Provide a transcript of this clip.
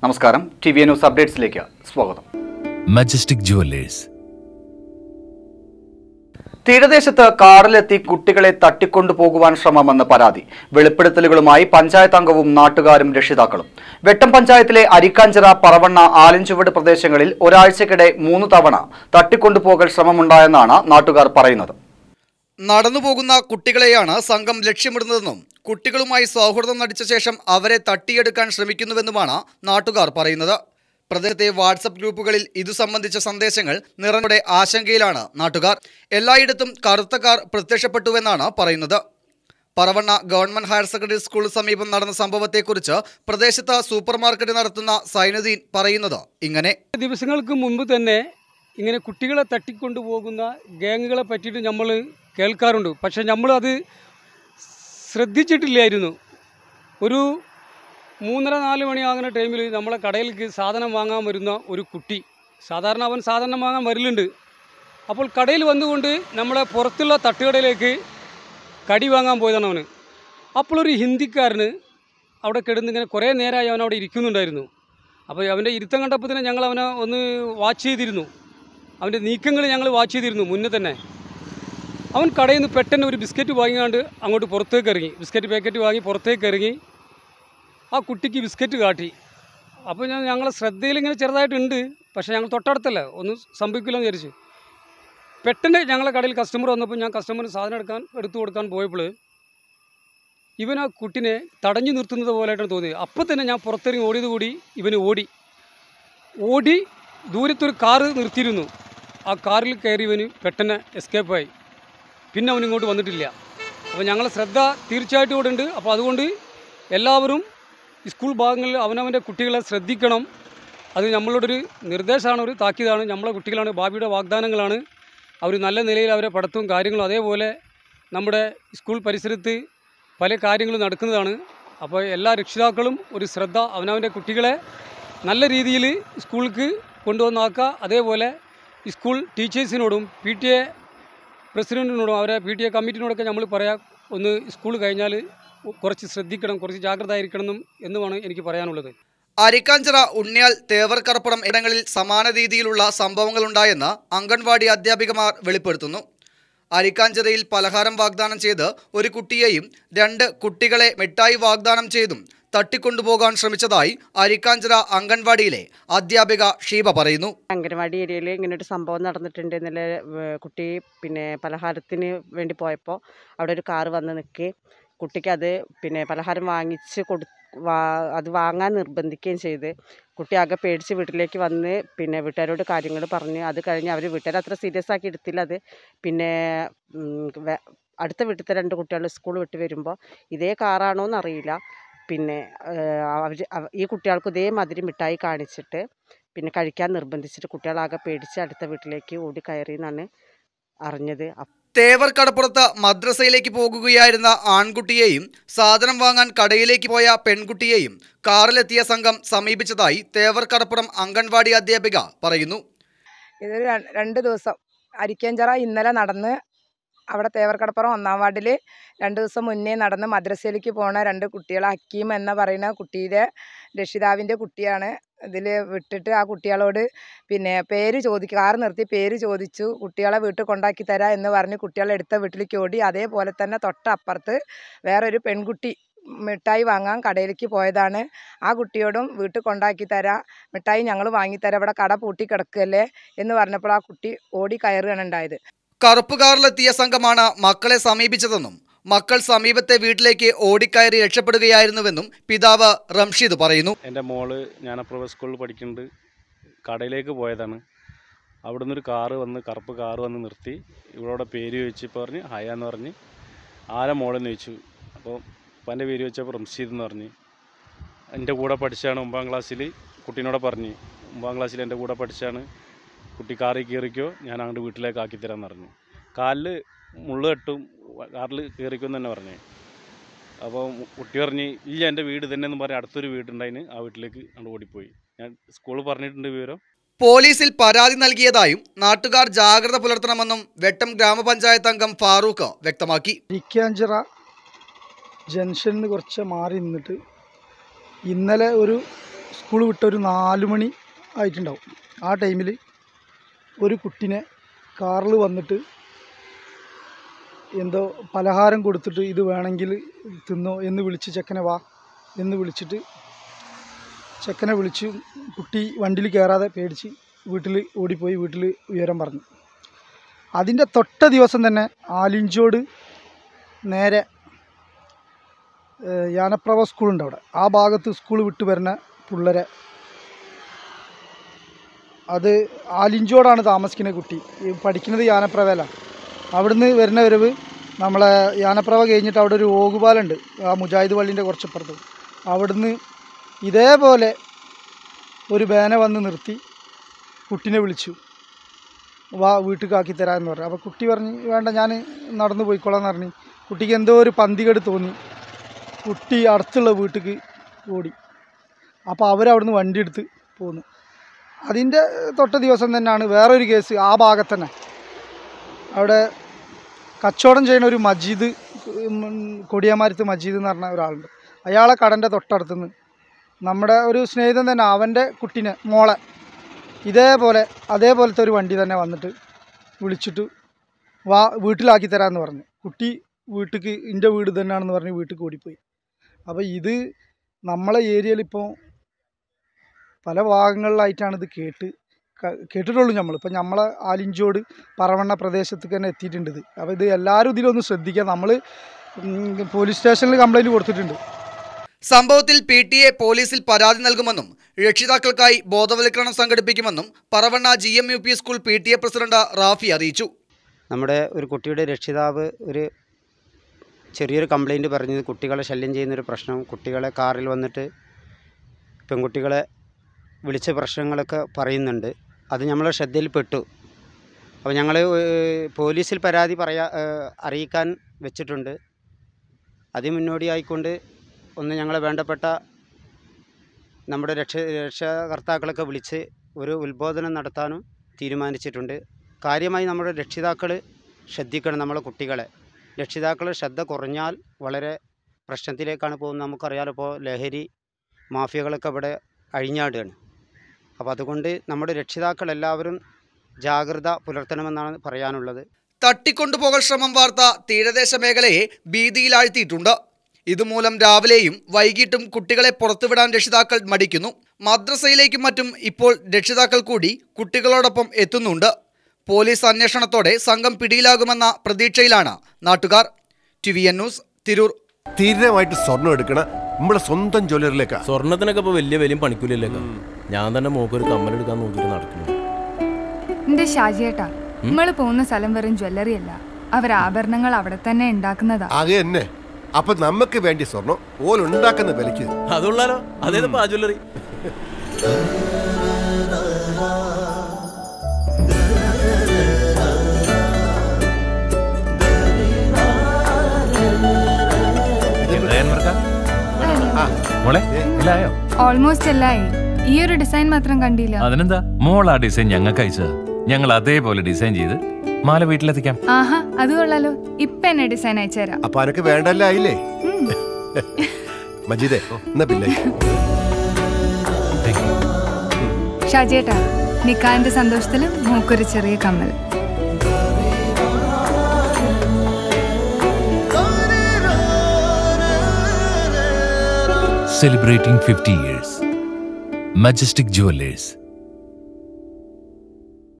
നമസ്കാരം T V news അപ്ഡേറ്റ്സിലേക്ക് സ്വാഗതം majestic jewellers തീരദേശത്ത് കാറിലെത്തി കുട്ടികളെ തട്ടിക്കൊണ്ടുപോകുവാൻ ശ്രമമെന്ന് പരാതി വെളിപ്പെടുത്തലുകളുമായി പഞ്ചായത്ത് അംഗവും നാട്ടുകാരും രക്ഷിതാക്കളും വെട്ടം പഞ്ചായത്തിലെ അരിക്കാഞ്ചിറ പറവണ്ണ ആലഞ്ചുവട് പ്രദേശങ്ങളിൽ ഒരാഴ്ചക്കിടെ മൂന്ന് തവണ തട്ടിക്കൊണ്ടുപോകൽ ശ്രമമുണ്ടായെന്നാണ് നാട്ടുകാർ പറയുന്നത് നടന്നുപോകുന്ന കുട്ടികളെയാണ് സംഘം ലക്ഷ്യമിടുന്നതെന്നും കുട്ടികളുമായി സൗഹൃദം നടിച്ച ശേഷം അവരെ തട്ടിയെടുക്കാൻ ശ്രമിക്കുന്നുവെന്നുമാണ് നാട്ടുകാർ പറയുന്നത് പ്രദേശത്തെ വാട്സപ്പ് ഗ്രൂപ്പുകളിൽ ഇതു സംബന്ധിച്ച സന്ദേശങ്ങൾ നിറഞ്ഞയുടെ ആശങ്കയിലാണ് നാട്ടുകാർ എല്ലായിടത്തും കറുത്ത കാർ പ്രത്യക്ഷപ്പെട്ടുവെന്നാണ് പറയുന്നത് പറവണ്ണ ഗവൺമെന്റ് ഹയർ സെക്കൻഡറി സ്കൂളിന് സമീപം നടന്ന സംഭവത്തെക്കുറിച്ച് പ്രദേശത്ത് സൂപ്പർ മാർക്കറ്റ് നടത്തുന്ന സൈനുദ്ദീൻ പറയുന്നത് ഇങ്ങനെ ദിവസങ്ങൾക്ക് മുൻപ് തന്നെ ഇങ്ങനെ കുട്ടികളെ തട്ടിക്കൊണ്ടുപോകുന്ന ഗ്യാങ്ങുകളെ പറ്റിയിട്ട് നമ്മൾ കേൾക്കാറുണ്ട് പക്ഷേ നമ്മളത് ശ്രദ്ധിച്ചിട്ടില്ലായിരുന്നു ഒരു മൂന്നര നാല് മണിയാകുന്ന ടൈമിൽ നമ്മളെ കടയിലേക്ക് സാധനം വാങ്ങാൻ വരുന്ന ഒരു കുട്ടി സാധാരണ അവൻ സാധനം വാങ്ങാൻ വരലുണ്ട് അപ്പോൾ കടയിൽ വന്നുകൊണ്ട് നമ്മളെ പുറത്തുള്ള തട്ടുകടയിലേക്ക് കടി വാങ്ങാൻ പോയതാണ് അവന് അപ്പോഴൊരു ഹിന്ദിക്കാരന് അവിടെ കിടന്ന് ഇങ്ങനെ കുറേ നേരമായി അവൻ അവിടെ ഇരിക്കുന്നുണ്ടായിരുന്നു അപ്പോൾ അവൻ്റെ ഇരുത്തം കണ്ടപ്പോൾ തന്നെ ഞങ്ങൾ അവനെ ഒന്ന് വാച്ച് ചെയ്തിരുന്നു അവൻ്റെ നീക്കങ്ങൾ ഞങ്ങൾ വാച്ച് ചെയ്തിരുന്നു മുന്നേ തന്നെ അവൻ കടയിൽ നിന്ന് പെട്ടെന്ന് ഒരു ബിസ്ക്കറ്റ് വാങ്ങിയാണ്ട് അങ്ങോട്ട് പുറത്തേക്ക് ഇറങ്ങി ബിസ്ക്കറ്റ് പാക്കറ്റ് വാങ്ങി പുറത്തേക്ക് ഇറങ്ങി ആ കുട്ടിക്ക് ബിസ്ക്കറ്റ് കാട്ടി അപ്പോൾ ഞാൻ ഞങ്ങളെ ശ്രദ്ധയിൽ ഇങ്ങനെ ചെറുതായിട്ടുണ്ട് പക്ഷേ ഞങ്ങൾ തൊട്ടടുത്തല്ല ഒന്നും സംഭവിക്കില്ലെന്ന് വിചാരിച്ചു പെട്ടെന്ന് ഞങ്ങളെ കടയിൽ കസ്റ്റമർ വന്നപ്പോൾ ഞാൻ കസ്റ്റമറിന് സാധനം എടുക്കാൻ എടുത്തു കൊടുക്കാൻ പോയപ്പോൾ ഇവൻ ആ കുട്ടിനെ തടഞ്ഞു നിർത്തുന്നത് പോലെയായിട്ടാണ് തോന്നിയത് അപ്പോൾ തന്നെ ഞാൻ പുറത്തിറങ്ങി ഓടിയത് കൂടി ഇവന് ഓടി ഓടി ദൂരത്തൊരു കാറ് നിർത്തിയിരുന്നു ആ കാറിൽ കയറി ഇവന് പെട്ടെന്ന് എസ്കേപ്പായി പിന്നെ അവൻ ഇങ്ങോട്ട് വന്നിട്ടില്ല അപ്പോൾ ഞങ്ങളെ ശ്രദ്ധ തീർച്ചയായിട്ടും ഇവിടെ ഉണ്ട് അപ്പോൾ അതുകൊണ്ട് എല്ലാവരും സ്കൂൾ ഭാഗങ്ങളിൽ അവനവൻ്റെ കുട്ടികളെ ശ്രദ്ധിക്കണം അത് നമ്മളോടൊരു നിർദ്ദേശമാണ് ഒരു താക്കീതാണ് നമ്മളെ കുട്ടികളാണ് ഭാവിയുടെ വാഗ്ദാനങ്ങളാണ് അവർ നല്ല നിലയിൽ അവരെ പഠിത്തവും കാര്യങ്ങളും അതേപോലെ നമ്മുടെ സ്കൂൾ പരിസരത്ത് പല കാര്യങ്ങളും നടക്കുന്നതാണ് അപ്പോൾ എല്ലാ രക്ഷിതാക്കളും ഒരു ശ്രദ്ധ അവനവൻ്റെ കുട്ടികളെ നല്ല രീതിയിൽ സ്കൂൾക്ക് കൊണ്ടുവന്നാക്കുക അതേപോലെ സ്കൂൾ ടീച്ചേഴ്സിനോടും പി ടി എ പ്രസിഡൻറ്റിനോടും അവരെ പി ടി എ കമ്മിറ്റിനോടൊക്കെ നമ്മൾ പറയാം ഒന്ന് സ്കൂൾ കഴിഞ്ഞാൽ കുറച്ച് ശ്രദ്ധിക്കണം കുറച്ച് ജാഗ്രത ആയിരിക്കണം എന്നും എന്നുമാണ് എനിക്ക് പറയാനുള്ളത് അരിക്കാഞ്ചിറ ഉണ്ണിയാൽ തേവർക്കറപ്പുറം ഇടങ്ങളിൽ സമാന രീതിയിലുള്ള സംഭവങ്ങളുണ്ടായെന്ന് അംഗൻവാടി അധ്യാപികമാർ വെളിപ്പെടുത്തുന്നു അരിക്കാഞ്ചിറയിൽ പലഹാരം വാഗ്ദാനം ചെയ്ത് ഒരു കുട്ടിയെയും രണ്ട് കുട്ടികളെ മിഠായി വാഗ്ദാനം ചെയ്തും തട്ടിക്കൊണ്ടുപോകാൻ ശ്രമിച്ചതായി അരിക്കാഞ്ചിറ അംഗൻവാടിയിലെ അധ്യാപിക ഷീബ പറയുന്നു അംഗനവാടി ഏരിയയിൽ ഇങ്ങനെ ഒരു സംഭവം നടന്നിട്ടുണ്ട് ഇന്നലെ ഏർ കുട്ടി പിന്നെ പലഹാരത്തിന് വേണ്ടി പോയപ്പോൾ അവിടെ ഒരു കാറ് വന്ന് നിൽക്കി കുട്ടിക്ക് അത് പിന്നെ പലഹാരം വാങ്ങിച്ച് കൊടു വാ അത് വാങ്ങാൻ നിർബന്ധിക്കുകയും ചെയ്ത് കുട്ടി ആകെ പേടിച്ച് വീട്ടിലേക്ക് വന്ന് പിന്നെ വീട്ടുകാരോട് കാര്യങ്ങൾ പറഞ്ഞ് അത് കഴിഞ്ഞ് അവർ വീട്ടുകാർ അത്ര സീരിയസ് ആക്കി എടുത്തില്ല അത് പിന്നെ ഉം, വേ- അടുത്ത വീട്ടിലത്തെ രണ്ട് കുട്ടികൾ സ്കൂൾ വിട്ട് വരുമ്പോൾ ഇതേ കാറാണോ എന്നറിയില്ല പിന്നെ അവർ ഈ കുട്ടികൾക്ക് ഇതേമാതിരി മിഠായി കാണിച്ചിട്ട് പിന്നെ കഴിക്കാൻ നിർബന്ധിച്ചിട്ട് കുട്ടികളാകെ പേടിച്ച് അടുത്ത വീട്ടിലേക്ക് ഓടി കയറി എന്നാണ് അറിഞ്ഞത് അപ്പ- തേവർ കടപ്പുറത്ത് മദ്രസയിലേക്ക് പോകുകയായിരുന്ന ആൺകുട്ടിയെയും സാധനം വാങ്ങാൻ കടയിലേക്ക് പോയ പെൺകുട്ടിയെയും കാറിലെത്തിയ സംഘം സമീപിച്ചതായി തേവർ കടപ്പുറം അംഗൻവാടി അധ്യാപിക പറയുന്നു ഇതൊരു ര- രണ്ട് ദിവസം അരിക്കഞ്ചിറ ഇന്നലെ നടന്ന് അവിടെ തേവർക്കടപ്പുറം ഒന്നാം വാർഡിൽ രണ്ട് ദിവസം മുന്നേ നടന്ന് മദ്രസയിലേക്ക് പോണ രണ്ട് കുട്ടികൾ ഹക്കീം എന്ന പറയുന്ന കുട്ടിയുടെ രക്ഷിതാവിൻ്റെ കുട്ടിയാണ് ഇതിൽ വിട്ടിട്ട് ആ കുട്ടികളോട് പിന്നെ പേര് ചോദിക്കുക കാർ നിർത്തി പേര് ചോദിച്ചു കുട്ടികളെ വീട്ടിൽ കൊണ്ടാക്കി തരാം എന്ന് പറഞ്ഞ് കുട്ടികളെ എടുത്ത വീട്ടിലേക്ക് ഓടി അതേപോലെ തന്നെ തൊട്ടപ്പുറത്ത് വേറൊരു പെൺകുട്ടി മിഠായി വാങ്ങാൻ കടയിലേക്ക് പോയതാണ് ആ കുട്ടിയോടും വീട്ടിൽ കൊണ്ടാക്കി തരാം മിഠായി ഞങ്ങൾ വാങ്ങിത്തരാം ഇവിടെ കട പൂട്ടി കിടക്കുകയല്ലേ എന്ന് പറഞ്ഞപ്പോൾ ആ കുട്ടി ഓടി കയറുകയാണ് ഉണ്ടായത് കറുപ്പ് കാറിലെത്തിയ സംഘമാണ് മക്കളെ സമീപിച്ചതെന്നും മക്കൾ സമീപത്തെ വീട്ടിലേക്ക് ഓടിക്കയറി രക്ഷപ്പെടുകയായിരുന്നുവെന്നും പിതാവ് റംഷീദ് പറയുന്നു എൻ്റെ മോള് ജ്ഞാനപ്രഭ സ്കൂളിൽ പഠിക്കുന്നുണ്ട് കടയിലേക്ക് പോയതാണ് അവിടെ നിന്നൊരു കാറ് വന്ന് കറുപ്പ് കാറ് വന്ന് നിർത്തി ഇവളോടെ പേര് ചോദിച്ച് പറഞ്ഞ് ഹയ എന്ന് പറഞ്ഞ് ആരെ മോളെന്ന് ചോദിച്ചു അപ്പോൾ ഉപ്പാൻ്റെ പേര് ചോദിച്ചപ്പോൾ റംഷീദ് എന്ന് പറഞ്ഞ് എൻ്റെ കൂടെ പഠിച്ചാണ് ഒമ്പതാം ക്ലാസ്സിൽ കുട്ടീനോടെ പറഞ്ഞ് ഒമ്പതാം ക്ലാസ്സിൽ എൻ്റെ കൂടെ പഠിച്ചാണ് കുട്ടി കാറിൽ കയറിക്കോ ഞാൻ അങ്ങോട്ട് വീട്ടിലേക്ക് ആക്കിത്തരാമെന്ന് പറഞ്ഞു കാലിൽ മുള്ള് കെട്ടും കാറിൽ കയറിക്കോ എന്ന് തന്നെ പറഞ്ഞു അപ്പോൾ കുട്ടി പറഞ്ഞ് ഇല്ല എൻ്റെ വീട് തന്നെ എന്ന് പറഞ്ഞ് അടുത്തൊരു വീടുണ്ടായിന് ആ വീട്ടിലേക്ക് അങ്ങോട്ട് ഓടിപ്പോയി ഞാൻ സ്കൂളിൽ പറഞ്ഞിട്ടുണ്ട് വിവരം പോലീസിൽ പരാതി നൽകിയതായും നാട്ടുകാർ ജാഗ്രത പുലർത്തണമെന്നും വെട്ടം ഗ്രാമപഞ്ചായത്ത് അംഗം ഫാറൂഖ് വ്യക്തമാക്കി സ്കൂൾ വിട്ട ഒരു നാല് മണി ആയിട്ടുണ്ടാവും ആ ടൈമിൽ ഒരു കുട്ടിനെ കാറിൽ വന്നിട്ട് എന്തോ പലഹാരം കൊടുത്തിട്ട് ഇത് വേണമെങ്കിൽ തിന്നോ എന്ന് വിളിച്ച് ചെക്കനെ വാ എന്ന് വിളിച്ചിട്ട് ചെക്കനെ വിളിച്ച് കുട്ടി വണ്ടിയിൽ കയറാതെ പേടിച്ച് വീട്ടിൽ ഓടിപ്പോയി വീട്ടിൽ വിവരം പറഞ്ഞു അതിൻ്റെ തൊട്ട ദിവസം തന്നെ ആലിഞ്ചോട് നേരെ ഏഹ്, യാനപ്രഭ സ്കൂളുണ്ട് അവിടെ ആ ഭാഗത്ത് സ്കൂൾ വിട്ട് വരുന്ന പിള്ളേരെ അത് ആലിഞ്ചോടാണ് താമസിക്കുന്ന കുട്ടി ഈ പഠിക്കുന്നത് യാനപ്രഭയിലാണ് അവിടുന്ന് വരുന്ന വരവ് നമ്മളെ യാനപ്രഭ കഴിഞ്ഞിട്ട് അവിടെ ഒരു ഓകുപാലുണ്ട് ആ മുജാഹിദ് പള്ളീൻ്റെ കുറച്ചപ്പുറത്ത് അവിടുന്ന് ഇതേപോലെ ഒരു ബേന വന്ന് നിർത്തി കുട്ടീനെ വിളിച്ചു വാ വീട്ടിലേക്ക് തരാമെന്ന് പറഞ്ഞു അപ്പോൾ കുട്ടി പറഞ്ഞ് വേണ്ട ഞാൻ നടന്നു പോയിക്കോളാം എന്ന് പറഞ്ഞു കുട്ടിക്ക് എന്തോ ഒരു പന്തികേട് തോന്നി കുട്ടി അടുത്തുള്ള വീട്ടിലേക്ക് ഓടി അപ്പോൾ അവരവിടുന്ന് വണ്ടി എടുത്ത് പോന്നു അതിൻ്റെ തൊട്ട ദിവസം തന്നെയാണ് വേറൊരു കേസ് ആ ഭാഗത്ത് തന്നെ അവിടെ കച്ചവടം ചെയ്യുന്ന ഒരു മജീദ് ഉം, കൊടിയമാരത്ത് മജീദ് എന്ന് പറഞ്ഞ ഒരാളുണ്ട് അയാളെ കടൻ്റെ തൊട്ടടുത്തുനിന്ന് നമ്മുടെ ഒരു സ്നേഹിതൻ തന്നെ അവൻ്റെ കുട്ടീനെ മോളെ ഇതേപോലെ അതേപോലത്തെ ഒരു വണ്ടി തന്നെ വന്നിട്ട് വിളിച്ചിട്ട് വാ വീട്ടിലാക്കി തരാമെന്ന് പറഞ്ഞു കുട്ടി വീട്ടിലേക്ക് എൻ്റെ വീട് തന്നെയാണെന്ന് പറഞ്ഞ് വീട്ടിൽ ഓടിപ്പോയി അപ്പോൾ ഇത് നമ്മളെ ഏരിയയിൽ ഇപ്പോൾ പല ഭാഗങ്ങളിലായിട്ടാണ് ഇത് കേട്ട് ക- കേട്ടിട്ടുള്ളൂ നമ്മൾ ഇപ്പം നമ്മളെ ആലിഞ്ചോട് പറവണ്ണ പ്രദേശത്തേക്ക് തന്നെ എത്തിയിട്ടുണ്ട് ഇത് അപ്പോൾ ഇത് എല്ലാവരും ഇതിലൊന്ന് ശ്രദ്ധിക്കുക നമ്മൾ പോലീസ് സ്റ്റേഷനിൽ കംപ്ലൈൻറ്റ് കൊടുത്തിട്ടുണ്ട് സംഭവത്തിൽ പി ടി എ പോലീസിൽ പരാതി നൽകുമെന്നും രക്ഷിതാക്കൾക്കായി ബോധവൽക്കരണം സംഘടിപ്പിക്കുമെന്നും Paravanna G M U P school P T A president Rafi അറിയിച്ചു നമ്മുടെ ഒരു കുട്ടിയുടെ രക്ഷിതാവ് ഒരു ചെറിയൊരു കംപ്ലൈൻറ്റ് പറഞ്ഞത് കുട്ടികളെ ശല്യം ചെയ്യുന്നൊരു പ്രശ്നം കുട്ടികളെ കാറിൽ വന്നിട്ട് പെൺകുട്ടികളെ വിളിച്ച പ്രശ്നങ്ങളൊക്കെ പറയുന്നുണ്ട് അത് നമ്മളെ ശ്രദ്ധയിൽപ്പെട്ടു അപ്പോൾ ഞങ്ങൾ പോലീസിൽ പരാതി പറയാ ഏഹ് അറിയിക്കാൻ വെച്ചിട്ടുണ്ട് അതിന് മുന്നോടിയായിക്കൊണ്ട് ഒന്ന് ഞങ്ങളെ വേണ്ടപ്പെട്ട നമ്മുടെ രക്ഷ രക്ഷകർത്താക്കളൊക്കെ വിളിച്ച് ഒരു ഉത്ബോധനം നടത്താനും തീരുമാനിച്ചിട്ടുണ്ട് കാര്യമായി നമ്മുടെ രക്ഷിതാക്കൾ ശ്രദ്ധിക്കണം നമ്മളെ കുട്ടികളെ രക്ഷിതാക്കൾ ശ്രദ്ധ കുറഞ്ഞാൽ വളരെ പ്രശ്നത്തിലേക്കാണ് പോകുന്നത് നമുക്കറിയാലോ ഇപ്പോൾ ലഹരി മാഫിയകളൊക്കെ ഇവിടെ അഴിഞ്ഞാടുകയാണ് അപ്പോൾ അതുകൊണ്ട് നമ്മുടെ രക്ഷിതാക്കൾ എല്ലാവരും ജാഗ്രത പുലർത്തണമെന്നാണ് പറയാനുള്ളത് തട്ടിക്കൊണ്ടുപോകൽ ശ്രമം വാർത്ത തീരദേശ മേഖലയെ ഭീതിയിലാഴ്ത്തിയിട്ടുണ്ട് ഇതുമൂലം രാവിലെയും വൈകിട്ടും കുട്ടികളെ പുറത്തുവിടാൻ രക്ഷിതാക്കൾ മടിക്കുന്നു മദ്രസയിലേക്കും മറ്റും ഇപ്പോൾ രക്ഷിതാക്കൾ കൂടി കുട്ടികളോടൊപ്പം എത്തുന്നുണ്ട് പോലീസ് അന്വേഷണത്തോടെ സംഘം പിടിയിലാകുമെന്ന പ്രതീക്ഷയിലാണ് നാട്ടുകാർ T V N news Tirur സ്ഥിരമായിട്ട് സ്വർണം എടുക്കണ നമ്മളെ സ്വന്തം ജ്വല്ലറിലേക്കാ സ്വർണത്തിനൊക്കെ ഇപ്പൊ വലിയ വിലയും പണിക്കൂലിയല്ലേക്കാ ഞാൻ തന്നെ മോക്കൊരു കമ്മലെടുക്കാൻ നോക്കിയിട്ട് നടക്കുന്നു എന്റെ ഷാജിയേട്ടാ നമ്മള് പോകുന്ന സ്ഥലം വെറും ജ്വല്ലറി അല്ല അവർ ആഭരണങ്ങൾ അവിടെ തന്നെ ഉണ്ടാക്കുന്നതാ ആകെ തന്നെ അപ്പൊ നമുക്ക് വേണ്ടി സ്വർണം ഓലുണ്ടാക്കുന്ന വിലക്ക് അതുള്ളാലോ അതേതപ്പോ ആ ജ്വല്ലറി മോളെ ഇല്ലായോ ഓൾമോസ്റ്റ് എല്ലായി ഈ ഒരു ഡിസൈൻ മാത്രം കണ്ടില്ല അതിനെന്താ മോൾ ആ ഡിസൈൻ ഞങ്ങൾക്ക് അയച്ചതാ ഞങ്ങൾ അതേപോലെ ഡിസൈൻ ചെയ്ത് മാല വീട്ടിലെത്തിക്കാം ആഹാ അത് കൊള്ളാലോ ഇപ്പൊ എന്നെ ഡിസൈൻ അയച്ചുതരാം അപ്പൊ അനക്ക് വേണ്ടല്ല ആയില്ലേ മജീദേ എന്നാ പിന്നെ ഷാജിയേട്ടാ നിക്കാന്റെ സന്തോഷത്തില് മൂക്കൊരു ചെറിയ കമ്മൽ celebrating fifty years Majestic jewellers